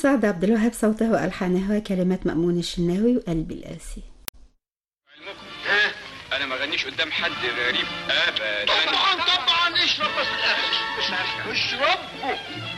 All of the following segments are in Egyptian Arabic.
سعد عبد الوهاب صوته والحانه وكلمات مأمون الشناوي وقلبي القاسي علمكم ها انا ما غنيش قدام حد غريب ابدا طبعا طبعا اشرب بس الاخر اشربه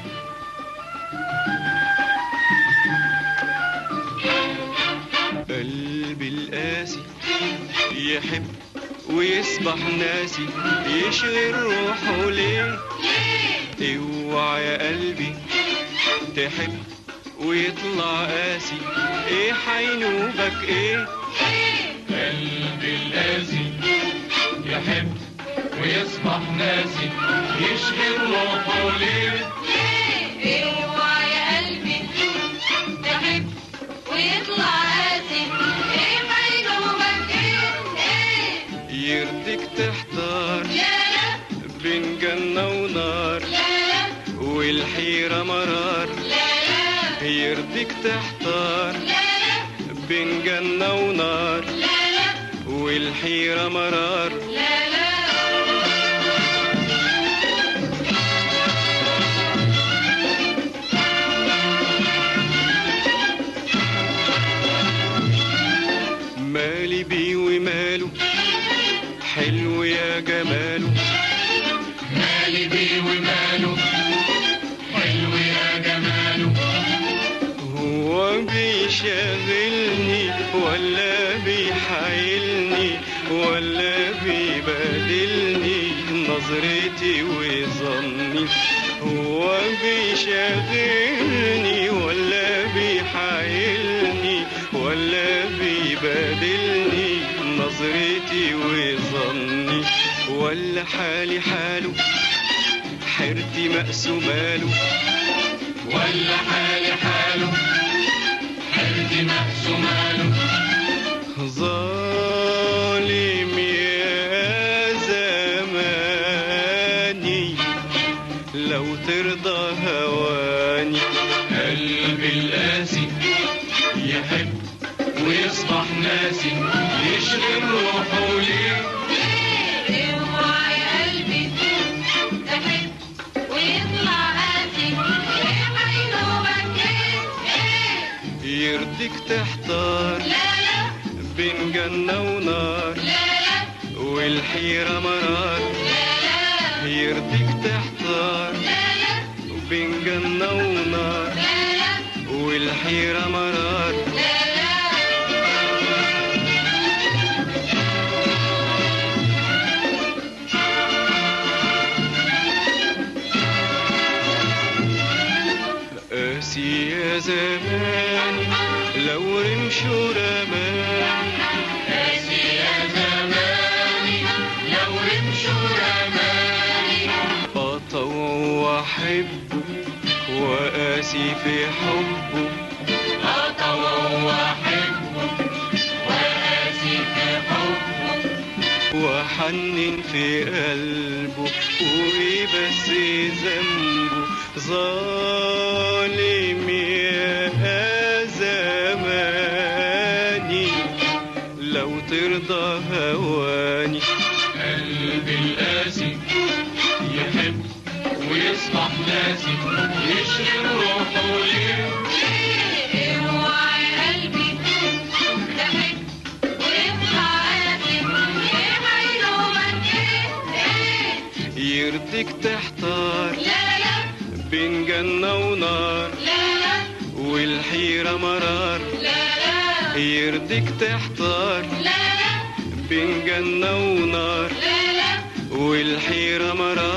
قلبي القاسي يحب ويصبح ناسي يشغل روحه ليه اوعى يا قلبي تحب ويطلع قاسي ايه حينوبك ايه قلبي القاسي يحب ويصبح ناسي يشغل روحه ليه اوعى يا قلبي تحب ويطلع قاسي ايه حيلومك ايه ايه يرضيك تحتار لا لا بين جنة ونار لا لا والحيرة مرار لا لا يرضيك تحتار لا لا بين جنة ونار لا لا والحيرة مرار لا لا مالي بيه وماله حلو يا جماله مالي بيه وماله حلو يا جماله هو بيشغلني ولا بيحايلني ولا بيبادلني نظرتي وظني هو بيشغلني ولا بيحايلني ولا بيبادلني نظرتي وظني ولا حالي حاله حيرتي مقسوماله ولا حالي حاله حرتي مقسوماله ظالم يا زماني لو ترضى هواني قلبي القاسي يحب ويصبح ناسي يشغل روحه ليه اوعى يا قلبي تحب ويطلع قاسي ايه حيلومك ايه ايه يرضيك تحتار لا لا بين جنة ونار لا لا والحيرة مرار لا لا يرضيك تحتار لا لا بين جنة ونار لا لا والحيرة مرار لا لا قاسي يا زماني لو رمشوا رماني قاسي يا زماني لو رمشوا رماني أطوع وأحبه وقاسي في حبه أطوع وأحبه وقاسي في حبه وحنن في قلبه وإيه بس ذنبه ظالم يا زماني لو ترضى هواني قلبي القاسي يحب ويصبح ناسي يشغل روحه ليه اوعى يا قلبي تحب ويطلع قاسي ايه حيلومك ايه ايه يرضيك تحتار لا لا بين جنة ونار لا لا والحيرة مرار لا لا يرضيك تحتار لا لا بين جنة ونار لا لا والحيرة مرار